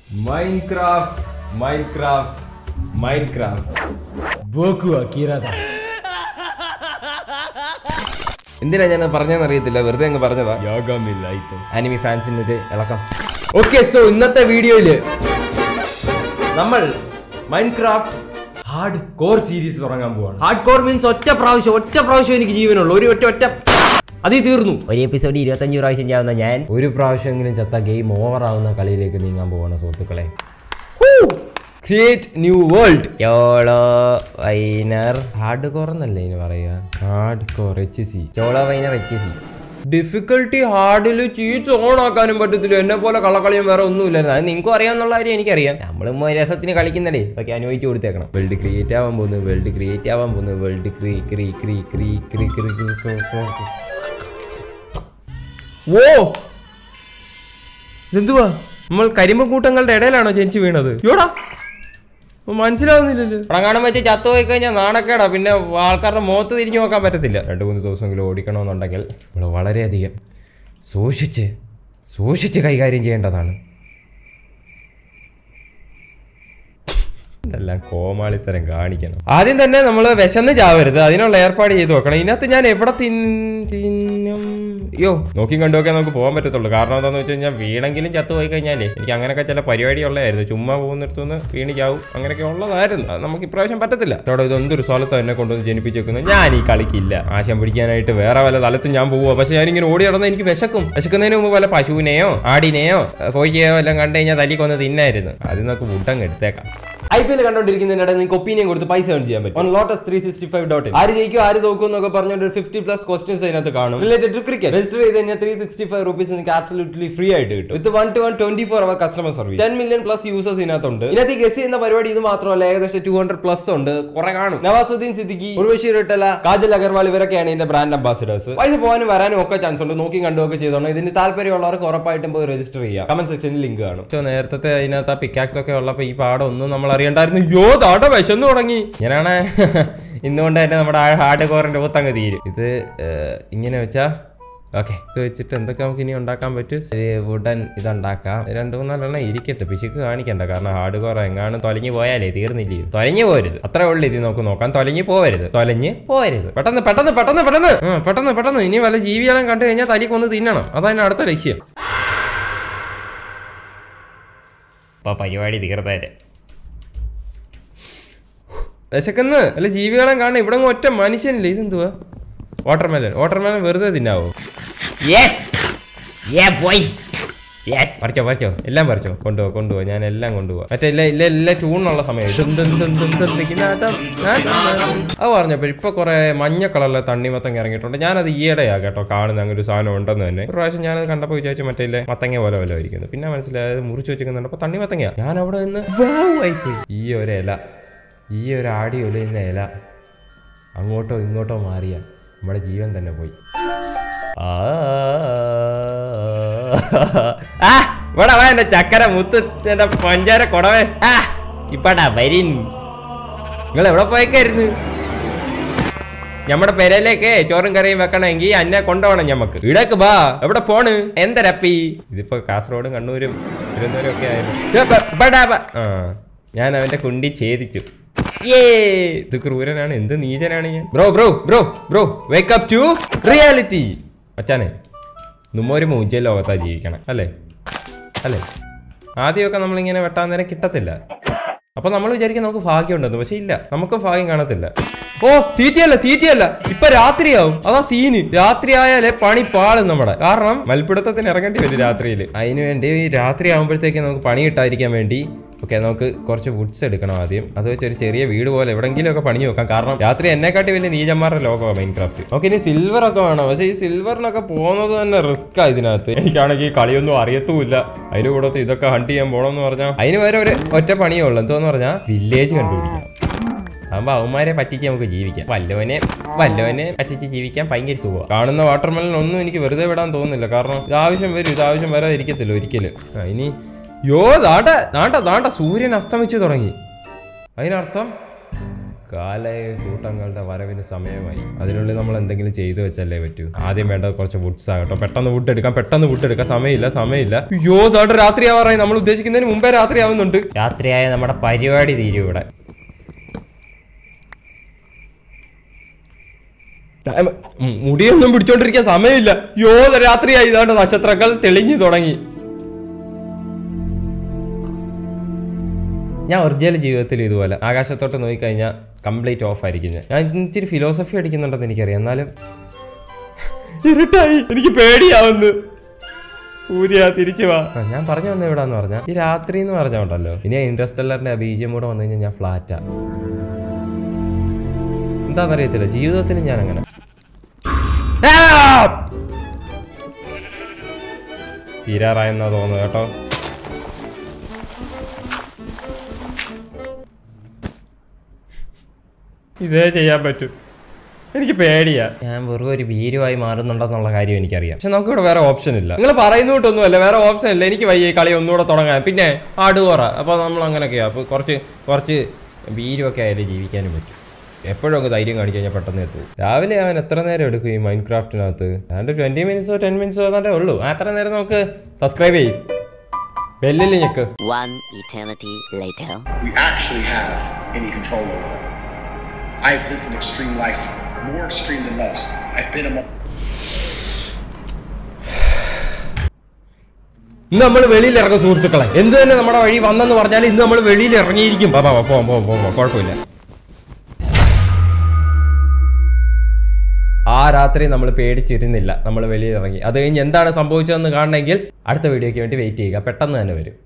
Minecraft Minecraft Minecraft ബോക്കു അക്കീറത എന്തിനാ ഞാൻ പറഞ്ഞതെന്ന് അറിയത്തില്ല വെറുതെ അങ്ങ് പറഞ്ഞതാ യോഗമില്ല അനിമി ഫാൻസിന് ഒരു ഇളക്കം ഓക്കെ സോ ഇന്നത്തെ വീഡിയോയില് നമ്മൾ മൈൻക്രാഫ്റ്റ് ഹാർഡ് കോർ സീരീസ് തുടങ്ങാൻ പോവാണ് ഹാർഡ് കോർ മീൻസ് ഒറ്റ പ്രാവശ്യം ഒറ്റ പ്രാവശ്യം എനിക്ക് ജീവനുള്ളൂ ഒരു ഒറ്റ ഒറ്റ അതീ തീർന്നു ഒരു എപ്പിസോഡ് ഇരുപത്തഞ്ച് പ്രാവശ്യം ചെയ്യാവുന്ന ഞാൻ ഒരു പ്രാവശ്യമെങ്കിലും ചത്ത ഗെയിം ഓവർ ആവുന്ന കളിയിലേക്ക് നീങ്ങാൻ പോവാണ് സുഹൃത്തുക്കളെ ക്രിയേറ്റ് ന്യൂ വേൾഡ് ചോളോ വൈനർ ഹാർഡ് കോർ എന്നല്ലേ ഇനി പറയുക ഹാർഡ് കോർ എച്ച് സി ചോളോ വൈനർ എച്ച് സി ഡിഫിക്കൽട്ടി ഹാർഡിൽ ചീച്ച് ഓൺ ആക്കാനും പറ്റത്തില്ല എന്നെ പോലെ കള്ളക്കളിയും വേറെ ഒന്നുമില്ലായിരുന്നു അത് നിങ്ങൾക്കും അറിയാമെന്നുള്ള കാര്യം എനിക്കറിയാം നമ്മളും ഒരു രസത്തിന് കളിക്കുന്നതേ അതൊക്കെ അനുഭവിച്ചു കൊടുത്തേക്കണം വേൾഡ് ക്രിയേറ്റ് ആവാൻ പോകുന്നു വേൾഡ് ക്രിയേറ്റ് ആവാൻ പോകുന്നു വേൾഡ് ക്രീ ക്രീ ക്രീ ക്രീ ക്രീ ക്രീ ക്രീ ക്രീ ക്രീ. ഓ ഇതെന്തുവാ നമ്മൾ കരിമ്പ് കൂട്ടങ്ങളുടെ ഇടയിലാണോ ജനിച്ചു വീണത് യോടാ അപ്പൊ മനസ്സിലാവുന്നില്ലല്ലോ പ്രങ്ങാണം വെച്ച് ചത്തുപോയി കഴിഞ്ഞാൽ നാണക്കേടാ പിന്നെ ആൾക്കാരുടെ മുഖത്ത് തിരിഞ്ഞു നോക്കാൻ പറ്റത്തില്ല രണ്ട് മൂന്ന് ദിവസമെങ്കിലും ഓടിക്കണമെന്നുണ്ടെങ്കിൽ നമ്മൾ വളരെയധികം സൂക്ഷിച്ച് സൂക്ഷിച്ച് കൈകാര്യം ചെയ്യേണ്ടതാണ് ഇതെല്ലാം കോമാളിത്തരം കാണിക്കണം ആദ്യം തന്നെ നമ്മൾ വിശന്ന് ചാവരുത് അതിനുള്ള ഏർപ്പാട് ചെയ്ത് വെക്കണം ഇതിനകത്ത് ഞാൻ എവിടെ തിൻ- തിന്നും അയ്യോ നോക്കി കണ്ടുമൊക്കെ നമുക്ക് പോകാൻ പറ്റത്തുള്ളൂ കാരണം എന്താണെന്ന് വെച്ച് കഴിഞ്ഞാൽ വീണെങ്കിലും ചത്തു പോയി കഴിഞ്ഞാലേ എനിക്ക് അങ്ങനെയൊക്കെ ചില പരിപാടി ഉള്ളതായിരുന്നു ചുമ്മാ പോകുന്നിടത്തുനിന്ന് വീണ് ചാവും അങ്ങനെയൊക്കെ ഉള്ളതായിരുന്നു അത് നമുക്ക് ഇപ്രാവശ്യം പറ്റത്തില്ല അവിടെ ഇതൊന്തൊരു സ്ഥലത്ത് എന്നെ കൊണ്ടുവന്ന് ജനിപ്പിച്ച് വെക്കുന്നത് ഞാൻ ഈ കളിക്കില്ല ആശം പിടിക്കാനായിട്ട് വേറെ വല്ല സ്ഥലത്തും ഞാൻ പോവുക പക്ഷെ ഞാനിങ്ങനെ ഓടി നടന്ന് എനിക്ക് വിശക്കും വിശക്കുന്നതിന് മുമ്പ് വല്ല പശുവിനെയോ ആടിനെയോ കോഴിയെയോ എല്ലാം കണ്ടു കഴിഞ്ഞാൽ തല്ലിക്കൊന്ന് തിന്നായിരുന്നു അത് നമുക്ക് വുട്ടങ്ങ് എടുത്തേക്കാം ഐ പി എൽ കണ്ടോണ്ടിരിക്കുന്നതിനിടെ നിങ്ങൾക്ക് ഒപ്പീനിയൻ കൊടുത്ത് പൈസ ഏൺ ചെയ്യാൻ പറ്റും on Lotus three sixty five dot ആര് ജയിക്കും ആര് തോക്കും എന്നൊക്കെ പറഞ്ഞുകൊണ്ട് ഒരു ഫിഫ്റ്റി പ്ലസ് ക്വസ്റ്റൻസ് അതിനകത്ത് കാണും റിലേറ്റഡ് ടു ക്രിക്കറ്റ് രജിസ്റ്റർ ചെയ്ത് കഴിഞ്ഞാൽ ത്രീ സിക്സ്റ്റി ഫൈവ് റുപ്പീസ് നിങ്ങൾക്ക് ആബ്സലൂട്ട്ലി ഫ്രീ ആയിട്ട് കിട്ടും with one two one twenty four hour customer service ten million plus users ഇതിനകത്തുണ്ട് ഇതിനകത്ത് ഗസ് ചെയ്യുന്ന പരിപാടി ഇത് മാത്രമല്ല ഏകദേശം ടു ഹൺഡ്രഡ് പ്ലസ് ഉണ്ട് കുറെ കാണും നവാസുദ്ദീൻ സിദ്ദിഖി ഉർവശി റിട്ടല കാജൽ അഗർവാൾ ഇവരൊക്കെയാണ് ഇതിന്റെ ബ്രാൻഡ് അംബാസിഡേഴ്സ് പൈസ പോകാനും വരാനും ഒക്കെ ചാൻസ് ഉണ്ട് നോക്കി കണ്ടുമൊക്കെ ചെയ്തോണം ഇതിന് താല്പര്യമുള്ളവർക്ക് ഉറപ്പായിട്ടും പോയി രജിസ്റ്റർ ചെയ്യാം കമന്റ് സെക്ഷനിൽ ലിങ്ക് കാണും പക്ഷേ നേരത്തെ അതിനകത്ത് ആ പിക്കാക്സ് ഒക്കെ ഉള്ളപ്പോൾ ഈ പാടം ഒന്നും നമ്മൾ അറിയണ്ടായിരുന്നു യോ താട വിശന്നു തുടങ്ങി ഇങ്ങനെയാണ് ഇന്നുകൊണ്ട് തന്നെ നമ്മുടെ ആ ഹാർഡ് കോറിന്റെ ഒത്തങ്ങ് തീരും ഇത് ഏഹ്, ഇങ്ങനെ വെച്ചാ ഓക്കെ ഇത് വെച്ചിട്ട് എന്തൊക്കെ നമുക്ക് ഇനി ഉണ്ടാക്കാൻ പറ്റും ഒരു വുഡൻ ഇതുണ്ടാക്കാം രണ്ട് മൂന്നാലെണ്ണം ഇരിക്കട്ടെ പിശുക്ക് കാണിക്കണ്ട കാരണം ഹാർഡ് കോർ എങ്ങാനും തൊലഞ്ഞു പോയാലേ തീർന്നില്ലേ തൊലഞ്ഞു പോരുത് അത്രേ ഉള്ളു ഇത് നമുക്ക് നോക്കാം തൊലഞ്ഞു പോവരുത് തൊലഞ്ഞ് പോവരുത് പെട്ടെന്ന് പെട്ടെന്ന് പെട്ടെന്ന് പെട്ടെന്ന് ആ, പെട്ടെന്ന് പെട്ടെന്ന് ഇനി വല്ല ജീവികളെ കണ്ടു കഴിഞ്ഞാൽ തലിക്കൊന്ന് തിന്നണം അതാണ് അടുത്ത ലക്ഷ്യം ഇപ്പൊ പരിപാടി തീർത്തേരെ വിശക്കുന്ന് അല്ല ജീവികളെ കാണാൻ ഇവിടെ അങ്ങ് ഒറ്റ മനുഷ്യനില്ല ഇതെന്തുവാ വാട്ടർമെലൻ വാട്ടർമെലൻ വെറുതെ തിന്നാവോ യെസ് ഏ പോയി യെസ് പറിച്ചോ പറിച്ചോ എല്ലാം പറിച്ചോ കൊണ്ടുപോ കൊണ്ടുപോ ഞാൻ എല്ലാം കൊണ്ടുപോവാ മറ്റേ ഇല്ല ഇല്ല ഇല്ല ട്യൂണുള്ള സമയം അത് പറഞ്ഞപ്പോ ഇപ്പൊ കുറെ മഞ്ഞ കളറിലെ തണ്ണിമത്തങ്ങ ഇറങ്ങിയിട്ടുണ്ട് ഞാനത് ഈയിടെയാ കേട്ടോ കാണുന്ന അങ്ങനെ ഒരു സാധനം ഉണ്ടെന്ന് തന്നെ ഒരു പ്രാവശ്യം ഞാനത് കണ്ടപ്പോൾ വിചാരിച്ചു മറ്റേ ഇല്ലേ മത്തങ്ങ പോലെ പോലെ ഇരിക്കുന്നു പിന്നെ മനസ്സിലായത് മുറിച്ച് വെച്ചിരിക്കുന്നുണ്ട് അപ്പൊ തണ്ണിമത്തങ്ങ ഞാൻ അവിടെ നിന്ന് wow ആയിപ്പോയി ഈ ഒരു ഇല ഈ ഒരു ആടി ഒലിയുന്ന ഇല അങ്ങോട്ടോ ഇങ്ങോട്ടോ മാറിയ നമ്മുടെ ജീവൻ തന്നെ പോയി ആ ആ, ഇവിടെ വാ എന്റെ ചക്കര മുത്ത് എന്റെ പഞ്ചാര കൊടവേ ആ ഇപ്പടാ വരിൻ നിങ്ങൾ എവിടെ പോയേക്കായിരുന്നു നമ്മുടെ പെരയിലേക്ക് ചോറും കറിയും വെക്കണമെങ്കിൽ അന്നെ കൊണ്ടുപോകണം ഞമ്മക്ക് ഇടക്ക് ബാ എവിടെ പോണ് എന്തരപ്പി ഇതിപ്പോ കാസർഗോഡും കണ്ണൂരും തിരുവനന്തപുരം ഒക്കെ ആയിരുന്നു ഏ, ബ- ബടാ ബ. ആ ഞാൻ അവന്റെ കുണ്ടി ഛേദിച്ചു ഏ ഇത് ക്രൂരനാണ് എന്ത് നീചനാണ് ഞാൻ bro bro bro bro wake up to reality അച്ഛനെ നമ്മൊരു മൂജ്യ ലോകത്താ ജീവിക്കണം അല്ലേ അല്ലേ ആദ്യമൊക്കെ നമ്മളിങ്ങനെ വെട്ടാൻ നേരം കിട്ടത്തില്ല അപ്പൊ നമ്മൾ വിചാരിക്കും നമുക്ക് ഭാഗ്യം ഉണ്ടെന്ന് പക്ഷെ ഇല്ല നമുക്കും ഭാഗ്യം കാണത്തില്ല ഓ തീറ്റയല്ല തീറ്റയല്ല ഇപ്പൊ രാത്രിയാവും അതാ സീന് രാത്രി ആയാലേ പണി പാളും നമ്മുടെ കാരണം മൽപ്പിടുത്തത്തിന് ഇറങ്ങേണ്ടി വരും രാത്രിയിൽ അതിനു വേണ്ടി ഈ രാത്രി ആകുമ്പോഴത്തേക്ക് നമുക്ക് പണി കിട്ടാതിരിക്കാൻ വേണ്ടി ഓക്കെ നമുക്ക് കുറച്ച് വുഡ്സ് എടുക്കണം ആദ്യം അത് വെച്ച് ഒരു ചെറിയ വീട് പോലെ എവിടെങ്കിലും ഒക്കെ പണി വെക്കാം കാരണം രാത്രി എന്നെക്കാട്ടി വലിയ നീചന്മാരുടെ ലോകമാണ് മൈൻക്രാഫ്റ്റ് നമുക്ക് ഇനി സിൽവർ ഒക്കെ വേണം പക്ഷേ ഈ സിൽവറിനൊക്കെ പോകുന്നത് തന്നെ റിസ്ക്കാ ഇതിനകത്ത് എനിക്കാണെങ്കിൽ ഈ കളിയൊന്നും അറിയത്തുമില്ല അതിന് കൂടത്ത് ഇതൊക്കെ ഹണ്ട് ചെയ്യാൻ പോകണമെന്ന് പറഞ്ഞാൽ അതിന് വരെ ഒരു ഒറ്റ പണിയേ ഉള്ളൂ എന്തോന്ന് പറഞ്ഞാൽ വില്ലേജ് കണ്ടുപിടിക്കണം അതാകുമ്പോൾ അവന്മാരെ പറ്റിച്ച് നമുക്ക് ജീവിക്കാം വല്ലവനെ വല്ലവനെ പറ്റിച്ച് ജീവിക്കാൻ ഭയങ്കര സുഖമാണ് കാണുന്ന വാട്ടർമെലൻ ഒന്നും എനിക്ക് വെറുതെ വിടാൻ തോന്നുന്നില്ല കാരണം ഇത് ആവശ്യം വരും ഇത് ആവശ്യം വരാതിരിക്കത്തില്ല ഒരിക്കലും ആ ഇനി യോ ദാണ്ട ദാണ്ട ദാണ്ട സൂര്യൻ അസ്തമിച്ചു തുടങ്ങി അതിനർത്ഥം കാലയ കൂട്ടങ്ങളുടെ വരവിന് സമയമായി അതിനുള്ളിൽ നമ്മൾ എന്തെങ്കിലും ചെയ്തു വെച്ചല്ലേ പറ്റൂ ആദ്യം വേണ്ടത് കുറച്ച് വുഡ്സ് ആകട്ടോ പെട്ടെന്ന് വുഡ് എടുക്കാം പെട്ടെന്ന് വുഡ് എടുക്കാം സമയമില്ല സമയമില്ല അയ്യോ ദാണ്ട് രാത്രി ആവാറായി നമ്മൾ ഉദ്ദേശിക്കുന്നതിന് മുമ്പേ രാത്രി ആവുന്നുണ്ട് രാത്രിയായ നമ്മുടെ പരിപാടി തീരും ഇവിടെ ടൈം- ഉം, മുടിയൊന്നും പിടിച്ചോണ്ടിരിക്കാൻ സമയമില്ല യോ രാത്രിയായി ഇതാണ്ട് നക്ഷത്രങ്ങൾ തെളിഞ്ഞു തുടങ്ങി ഞാൻ ഒറിജിനൽ ജീവിതത്തിൽ ഇതുപോലെ ആകാശത്തോട്ട് നോക്കിക്കഴിഞ്ഞാൽ കംപ്ലീറ്റ് ഓഫ് ആയിരിക്കും ഞാൻ ഞാൻ ഇച്ചിരി ഫിലോസഫി അടിക്കുന്നുണ്ടെന്ന് എനിക്കറിയാം എന്നാലും ഇരുട്ടായി എനിക്ക് പേടിയാവുന്നു സൂര്യ തിരിച്ചു വാ ആ, ഞാൻ പറഞ്ഞു വന്ന എവിടാന്ന് പറഞ്ഞാൽ ഈ രാത്രി എന്ന് പറഞ്ഞോണ്ടല്ലോ ഇനി ഇൻഡസ്റ്റെല്ലറിന്റെ ബീജം കൂടെ വന്നു കഴിഞ്ഞാൽ ഞാൻ ഫ്ലാറ്റാ എന്താണെന്നറിയത്തില്ല ജീവിതത്തിൽ ഞാൻ അങ്ങനെ തീരാറായെന്നാ തോന്നുന്നു കേട്ടോ ഇതേ ചെയ്യാൻ പറ്റും എനിക്ക് പേടിയാ ഞാൻ വെറും ഒരു ഭീരുവായി മാറുന്നുണ്ടെന്നുള്ള കാര്യം എനിക്കറിയാം പക്ഷെ നമുക്ക് ഇവിടെ വേറെ ഓപ്ഷൻ ഇല്ല നിങ്ങൾ പറയുന്നോട്ടൊന്നുമല്ല വേറെ ഓപ്ഷൻ ഇല്ല എനിക്ക് വയ്യ ഈ കളി ഒന്നുകൂടെ തുടങ്ങാൻ പിന്നെ ആടുകോറ അപ്പോൾ നമ്മൾ അങ്ങനെയൊക്കെയാ അപ്പോൾ കുറച്ച് കുറച്ച് ഭീരുവൊക്കെ ആയാലും ജീവിക്കാനും പറ്റും എപ്പോഴും അങ്ങ് ധൈര്യം കാണിച്ചു കഴിഞ്ഞാൽ പെട്ടെന്ന് എത്തും രാവിലെ അവൻ എത്ര നേരം എടുക്കും ഈ മൈൻഡ് ക്രാഫ്റ്റിനകത്ത് ഏതാണ്ട് ട്വന്റി മിനിറ്റ്സോ ടെൻ മിനിറ്റ്സോ ഏതാണ്ടേ ഉള്ളൂ ആ അത്ര നേരം നമുക്ക് സബ്സ്ക്രൈബ് ചെയ്യും ബെല്ലിൽ ഞെക്ക് One eternity later. we actually have any control over. I've lived an extreme life, more extreme than most. I've been among. ഇന്ന് നമ്മൾ വെളിയിൽ ഇറങ്ങും സുഹൃത്തുക്കളെ എന്ത് തന്നെ നമ്മുടെ വഴി വന്നെന്ന് പറഞ്ഞാൽ ഇന്ന് നമ്മൾ വെളിയിൽ ഇറങ്ങിയിരിക്കും പാപ്പാ പോവാം പോവാം പോവാം കുഴപ്പമില്ല ആ രാത്രി നമ്മൾ പേടിച്ചിരുന്നില്ല നമ്മൾ വെളിയിൽ ഇറങ്ങി അത് കഴിഞ്ഞ് എന്താണ് സംഭവിച്ചതെന്ന് കാണണമെങ്കിൽ അടുത്ത വീഡിയോയ്ക്ക് വേണ്ടി വെയിറ്റ് ചെയ്യുക പെട്ടെന്ന് തന്നെ വരും